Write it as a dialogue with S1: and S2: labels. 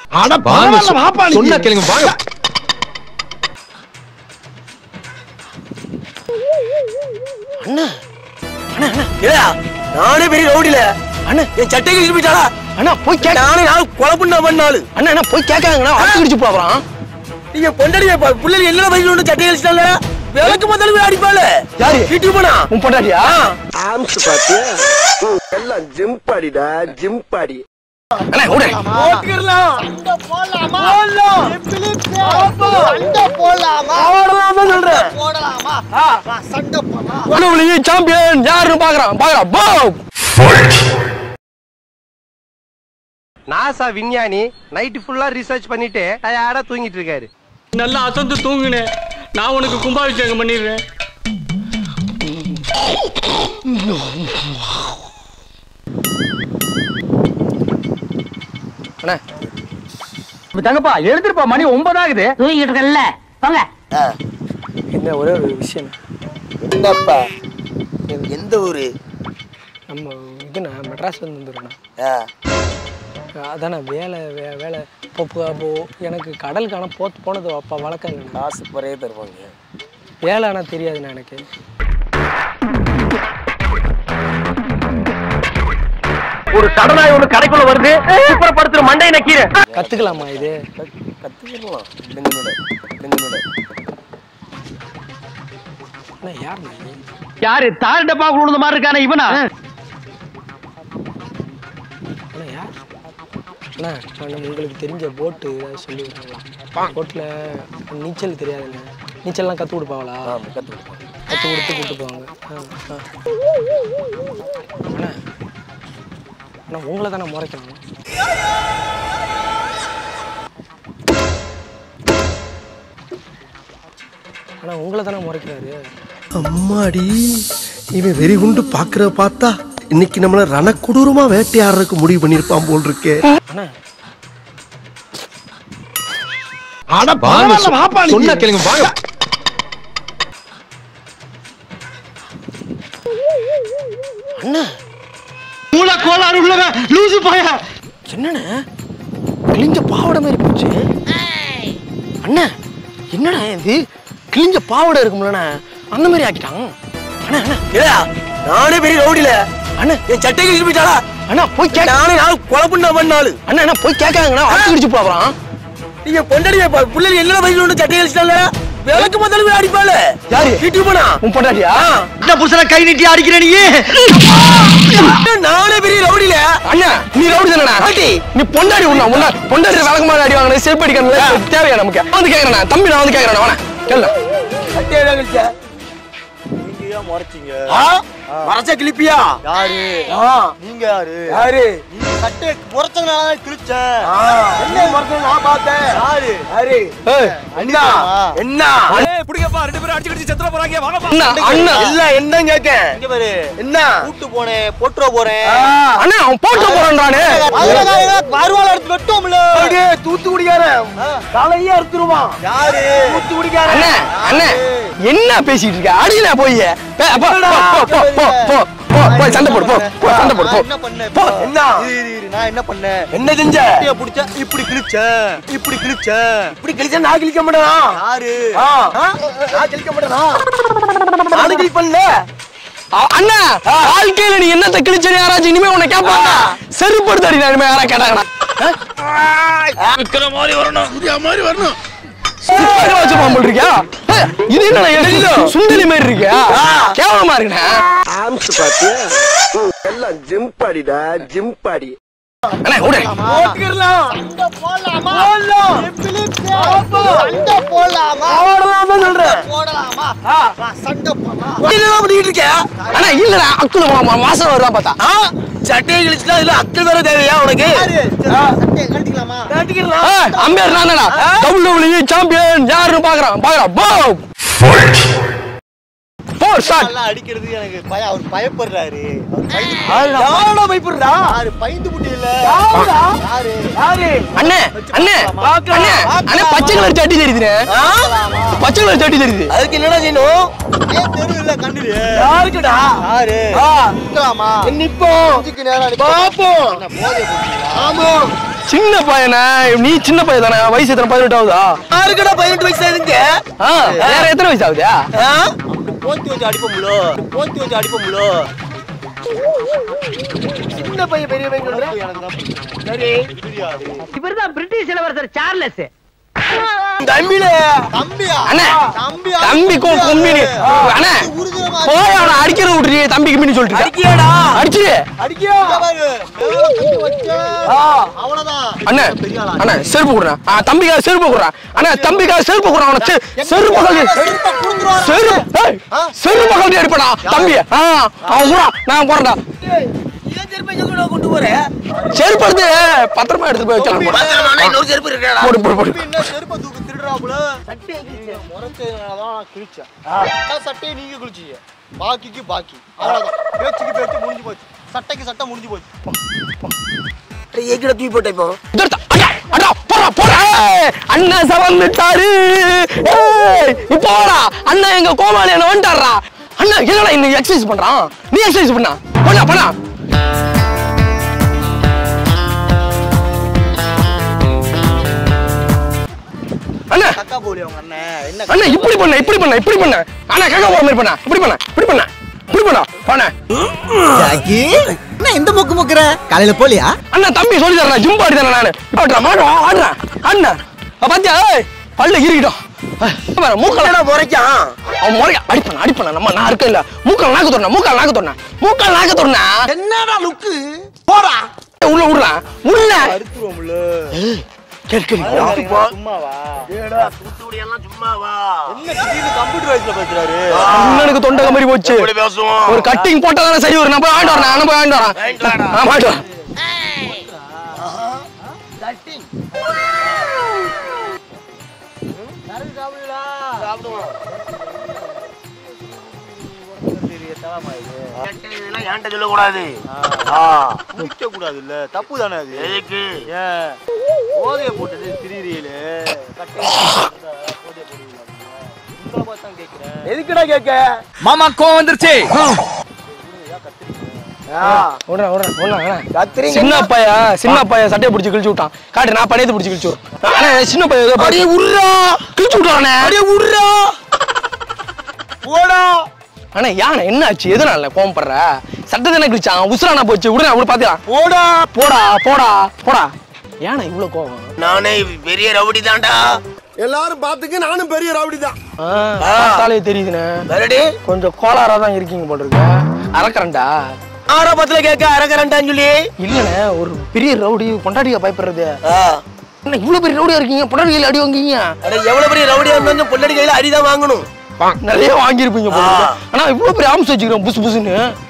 S1: அட
S2: வாங்க
S1: பரவாயில்ல, வாப்பா நீ.
S2: சொன்னா கேளுங்க வாங்க
S3: ஏடா நானே பெரிய ரவுடில அண்ணா என் சட்டை கிழிச்சு போயிட்டாடா அண்ணா போய் கேட்க நானே நான் கொலை பண்ண பண்ணாலு அண்ணா அண்ணா போய் கேட்காங்கண்ணா அடிச்சு கிழிச்சு போறான் நீங்க பொண்டாடிய பிள்ளைங்க என்ன பைக்கில் ஒன்று சட்டை கிழிச்சிட்டாங்க விளக்கு முதல்ல அடிப்பாளு யாரு வீட்டுக்கு போனா உன் பொண்டாடியா
S4: ஆம்ஸ் பாத்தியா ம், எல்லாம் ஜிம் பாடிடா ஜிம் பாடி
S3: அண்ணா ஓடு
S4: போட்டுக்கலாம்
S5: போடலாமா
S4: போடலாம்.
S5: சண்டை போடலாமா
S3: அவ்வளவுதான் தான் சொல்றேன்
S5: போடலாமா வா, சண்டை போடலாம்
S3: உலகளி சாம்பியன் யாருன்னு பாக்குறான் பாக்குறான் போ
S6: நாசா விஞ்ஞானி நைட்டு ஃபுல்லா ரிசர்ச் பண்ணிட்டு டயர்டா தூங்கிட்டு இருக்காரு
S7: நல்லா அசந்து தூங்குனேன் நான் உனக்கு கும்பாபிஷேகம் பண்ணிடுறேன்
S3: அண்ணா
S6: தங்கப்பா எழுந்திருப்பா மணி ஒன்பதாகுது
S8: தூங்கிட்டு இருக்கல போங்க
S3: என்ன ஒரே ஒரு விஷயம்
S4: என்னப்பா எந்த ஊரு
S3: நம்ம இதுண்ணா மெட்ராஸ் வந்து வந்துடுறேண்ணா
S4: ஆ,
S3: அதானே வேலை வே- வேலை இப்போ இப்போ அப்போ எனக்கு கடலுக்கான போத்து போனது அப்போ வழக்கங்கண்ணா
S4: காசு குறைய தருவாங்க
S3: வேலை ஆனால் தெரியாதுண்ணா எனக்கு
S6: ஒரு கடனாய் ஒண்ணு கடைக்குள்ள வருது சுப்பரப்படுத்துற மண்டையை நக்கீர
S3: கற்றுக்கலாமா இது
S4: கத்துக்கலாம் பெங்களூர் பெங்களூர்
S3: அண்ணா யாருண்ணா இது?
S6: யாரு தார் டப்பா விழுந்த மாதிரி இருக்கானே இவனா
S3: அண்ணா யார் அண்ணா நான் உங்களுக்கு தெரிஞ்ச போட்டு ஏதாவது சொல்லி விடுறீங்களா போட்டில் நீச்சல் தெரியாதுண்ணே நீச்சல்லாம் கற்றுக் கொடுப்பாங்களா
S4: கத்து கொடுப்பாங்க
S3: கற்றுக் கொடுத்து கூட்டு போவாங்க ஆ ஆ அண்ணா அண்ணா உங்களை தானே முறைக்கணும் அண்ணா உங்களை தானே முறைக்கிறாரு
S4: அம்மாடி இவன் வெறி குண்டு பாக்குற பார்த்தா இன்னைக்கு நம்மள ரணக்கொடூரமா வேட்டையாடுறதுக்கு முடிவு பண்ணிருப்பான் போல் இருக்கே
S3: அண்ணா
S1: அட
S2: வாங்க
S1: பரவாயில்ல, வாப்பா நீ.
S2: சொன்னா கேளுங்க வாங்க
S1: மூளை கோளாறு உள்ளவன் லூசு பையா
S3: என்னண்ணே கிழிஞ்ச பாவாடை மாதிரி போச்சு அண்ணா என்னண்ணா இது கிழிஞ்ச பாவாடை இருக்கும்லண்ணா அந்த மாதிரி ஆக்கிட்டான் அண்ணா அண்ணா
S4: ஏடா நானே பெரிய ரவுடில
S3: அண்ணா
S4: என் சட்டை கிழிச்சு போயிட்டாடா
S3: அண்ணா போய் கேட்க
S4: நானே நான் கொலை பண்ண பண்ணாலு
S3: அண்ணா அண்ணா போய் கேட்காங்கண்ணா அடிச்சு கிடிச்சு போறான்
S4: நீங்க பொண்டாடிய பிள்ளைங்க என்ன பைக்கில் ஒன்று சட்டை கிழிச்சிட்டாங்க விளக்கு முதல்ல அடிப்பாளு
S3: யாரு
S4: வீட்டுக்கு போனா
S3: உன் பொண்டாட்டியா
S6: என்ன புதுசா கை நீட்டி அடிக்கிற நீ
S4: நானே பெரிய ரவுடில
S3: அண்ணா நீ ரவுடி தானே
S4: ஆண்டி.
S3: நீ பொண்டாடி உண்ணா உண்ணா பொண்டாடி விளக்கு மாதிரி அடி வாங்கின செருப்பு அடிக்கணும் தேவையா நமக்கு நான் வந்து கேட்கறேன் தம்பி நான் வந்து கேட்கறேன் வாணா கேள்ல
S4: சட்டையை கிழிச்ச மறைச்ச கிழிப்பியா
S5: யாரு
S4: ஆ,
S5: நீங்க யாரு
S4: யாரு
S5: நீங்க சட்டையை முறைச்சதுனால கிழிச்சேன்
S4: ஆ, என்ன மறைச்சது நான் பார்த்தேன்
S5: யாரு
S4: யாரு
S3: ஏய்,
S4: என்ன என்ன
S2: பிடிக்கப்பா ரெண்டு பேரும் அடிச்சு கடிச்சு செத்துற போறாங்க வாங்கப்பா
S3: அண்ணா அண்ணா
S4: எல்லாம் என்ன கேட்கேன்
S5: இங்க பாரு
S4: என்ன
S5: கூட்டு போனேன் போட்டுற போறேன்
S4: ஆ,
S3: அண்ணா அவன் போட்டு போறான்றானே
S5: வருவாள எடுத்து வெட்டோம்ல
S4: அப்படியே தூத்துக்குடிக்காரன் தலையே அறுத்துருவான்
S5: யாரு
S4: தூத்துக்குடிக்காரன்
S3: அண்ணா அண்ணா என்ன பேசிட்டு இருக்க அடியில போய் போ, போ, போ, போ, போ, போ, போ, போய் சண்டை போடு போ போ சண்டை போடு
S5: நான்
S3: போ
S5: என்ன பண்ணேன்
S4: போ, என்ன?
S5: இரு, இரு, இரு, நான் என்ன பண்ணேன்
S4: என்ன செஞ்ச
S5: சட்டையை பிடிச்ச இப்படி கிழிச்சேன் இப்படி கிழிச்சேன்
S4: இப்படி கிழிச்சா நான் கிழிக்க மாட்டேனா
S5: யாரு
S4: ஆ, நான் கிழிக்க மாட்டேனா நானும் கிளிக் பண்ணல
S3: அ- அண்ணா வாழ்க்கையில நீ என்னத்த கிழிச்ச யாராச்சும் இனிமே உன்னை கேட்பாங்க செருப்படுத்தாடி நான் இனிமே யாரா கேட்டாங்கண்ணா சுத்தமா வச்சு பாம்பு இருக்கியா ஏய், இது என்ன எழுதிலோ சுண்டலி மாதிரி இருக்கியா கேவலமா இருக்குண்ணா
S4: ஆம்ஸ் பாத்தியா ம், எல்லாம் ஜிம் பாடிடா ஜிம் பாடி
S3: அண்ணா விடு
S4: போட்டுக்கலாம்
S5: சண்டை போடலாமா
S4: போடலாம்.
S5: சண்டை போடலாமா
S4: அவ்வளவுதான் தான் சொல்றேன்
S5: போடலாமா வா, சண்டை போடலாம்
S4: என்ன பண்ணிட்டு இருக்க
S3: அண்ணா இல்லடா அக்குல மா- மா- வாசம் வருதா பார்த்தா
S4: ஆ, சட்டையை கிழிச்சுட்டா இதுல அக்கள் வேற தேவையா உனக்கு
S5: யாரு சட்டையை கழட்டிக்கலாமா
S4: கட்டிக்கலாம்
S3: ஏய், அம்பேர் நானடா டபுள் டபுள் சாம்பியன் யாருன்னு பாக்குறான் பாக்குறான் போ போர் ஷாட்
S5: நல்லா அடிக்கிறது எனக்கு பய அவர் பயப்படுறாரு அவர் பயந்து
S4: யாரோட பயப்படுறா
S5: யாரு பயந்து புட்டி இல்ல
S4: யாருடா?
S5: யாரு
S4: யாரு
S3: அண்ணே அண்ணே அண்ணே அண்ணே பச்சை கலர் சட்டி தெரியுதுண்ணே
S4: ஆ?
S3: பச்சை கலர் சட்டி தெரியுது
S4: அதுக்கு என்னடா செய்யணும்
S5: ஏன் தெரு இல்ல கண்டுரு
S4: யாருக்குடா
S5: யாரு
S4: ஆ,
S5: நிக்கலாமா
S4: நிப்போம்
S5: அஞ்சுக்கு நேரம் அடிக்க
S4: பாப்போம்
S5: என்ன போதை போட்டீங்களா
S4: ஆமா
S3: சின்ன பையனா நீ சின்ன பையன் தானே வயசு எத்தனை பதினெட்டு ஆகுதா
S5: யாருக்குடா பதினெட்டு வயசு ஆகுதுங்க
S3: ஆ, வேற எத்தனை வயசு ஆகுதா
S5: போத்தி வச்சு அடிப்போம்லோ போத்தி வச்சு அடிப்போம்லோ சின்ன பையன் பெரிய பையன் சொல்றேன் எனக்கு தான் புரியும். சரி புரியாது
S6: இவர்தான் பிரிட்டிஷ் இளவரசர் சார்லஸ்
S3: தம்பில
S5: தம்பியா
S3: அண்ணே
S5: தம்பியா
S3: தம்பி கோ கும்பினி அண்ணே
S5: உறுதுறமா
S3: போய் அவனை அடிக்கிறது விட்டுரு தம்பிக்கு மினி சொல்லிட்டு
S5: அடிக்கியாடா
S3: அடிச்சு
S5: அடிக்கியா பாரு மேல கட்டி வச்சா அவ்வளவுதான்
S3: அண்ணே
S5: பெரிய ஆளா
S3: அண்ணே செருப்பு கொடுறேன் ஆ தம்பிக்காக செருப்பு கொடுறேன் அண்ணே தம்பிக்காக செருப்பு கொடுறேன் அவனை செ- செருப்பு கழட்டி
S5: செருப்பை குடுத்துருவாரா?
S3: செருப்பு ஏய், செருப்பு கழட்டி அடிப்படா தம்பி ஆ அவன் கூட நான் போறேன்டா
S5: ஏன் செருப்பை எங்க கூட கொண்டு போற
S3: செருப்பு எடுத்து பத்திரமா எடுத்து போய் வச்சாங்க
S5: இன்னொரு செருப்பு இருக்கா
S3: போடு போடு போடு
S5: என்ன செருப்பை தூக்கு திருடுறாப்புல சட்டையை கிழிச்சேன் முறைச்சதுனாலதான் நான் கிழிச்சேன் அதான் சட்டையை நீங்க கிழிச்சீங்க பாக்கிக்கு பாக்கி அவ்வளவுதான் பேச்சுக்கு பேச்சு முடிஞ்சு போச்சு சட்டைக்கு சட்டை முடிஞ்சு போச்சு
S3: ஏக்கிட தூக்கி போட்ட இப்போ இதோ அடா அடா போடா போடா ஏய், அண்ணன் சவந்துட்டாரு ஏய் இப்போ போடா அண்ணன் எங்க கோமாளி என்ன வந்துட்டாரா அண்ணன் என்னடா இன்னைக்கு எக்ஸசைஸ் பண்றான் நீ எக்ஸசைஸ் பண்ணா பண்ணா பண்ணா அண்ணா
S5: கக்கா போலி அவங்க அண்ணன் என்ன
S3: அண்ணா இப்படி பண்ண இப்படி பண்ண இப்படி பண்ண அண்ணா கேட்க போற மாதிரி பண்ண இப்படி பண்ண இப்படி பண்ண இப்படி பண்ண பண்ண
S5: ஜாக்கி என்ன இந்த முக்கு முக்குற காலையில போலியா
S3: அண்ணா தம்பி சொல்லி தரேன் ஜிம் பாடி தானே நானு ஆடுறா மாடுறா ஆடுறா அண்ணா அஹ் பாத்தியா ஏய் பல்ல இருக்கிட்டோம் மூக்கல முறைக்கான் அவன் முறைக்க அடிப்பண்ண அடிப்பண்ண நம்ம நான் இருக்க இல்ல மூக்கல் நாக்கு தோணா மூக்கல் நாக்கு தோணா மூக்கல் நாக்கு தோணா
S5: என்னடா லுக்கு போடா
S3: உள்ள விடுறா உள்ள
S5: அறுத்துருவோம்ல
S3: கேள் கேள்
S5: சும்மாவா ஏடா தூத்துக்குடி எல்லாம் சும்மாவா என்ன திடீர்னு கம்ப்யூட்டர் வயசுல பேசுறாரு
S3: அண்ணனுக்கு தொண்டை கம்பி போச்சு ஒரு கட்டிங் போட்டா தானே சரி வரும் நான் போய் வாங்கிட்டு வரேன் நான் போய் வாங்கிட்டு வரேன் ஆ வாங்கிட்டு வரேன்
S5: குடிக்க கூடாது இல்ல தப்பு தானே அது எதுக்கு ஏன் போதைய போட்டது திடீரியில எதுக்குடா கேட்க
S2: மாமா கோவம் வந்துருச்சு
S3: விடுறா, விடுறா, விடுறா, விடுறா. சின்ன பைய சின்ன பைய சட்டையை பிடிச்சி கிழிச்சு விட்டான் காட்டு நான் பழையது பிடிச்சி கிழிச்சு விடுறேன். அண்ணே சின்ன பைய ஏதோ பாரு. கிழிச்சு விட்டானே
S5: போடா
S3: அண்ணா யானை என்ன ஆச்சு எதனால கோவப்படுற சட்டை தானே கிழிச்சான் உசுரானா போச்சு விடுறா விடு பாத்தியா
S5: போடா
S3: போடா போடா போடா யானை இவ்வளவு கோவம்
S6: நானே பெரிய ரவுடி தான்டா
S4: எல்லாரும் பாத்துக்க நானும் பெரிய ரவுடி தான்
S3: ஆ, பார்த்தாலே தெரியுதுண்ணே
S6: மறுபடி
S3: கொஞ்சம் கோளாரா தான் இருக்கீங்க போல இருக்கு அறக்கறண்டா
S6: ஆரா பத்துல கேட்க அரகரண்டான்னு சொல்லி
S3: இல்லண்ணே ஒரு பெரிய ரவுடி பொண்டாட்டியா பயப்படுறது என்ன இவ்வளவு பெரிய ரவுடியா இருக்கீங்க பொண்டாட்டி அடி வாங்கிங்க
S6: அட எவ்வளவு பெரிய ரவுடியா இருந்தாலும் பொல்லடி கையில அரிதான் வாங்கணும்
S3: நிறைய வாங்கியிருப்பீங்க போல இருக்கு. ஆனா இவ்வளவு பெரிய ஆம்ஸ் வச்சுக்கிறோம் புசு புசுன்னு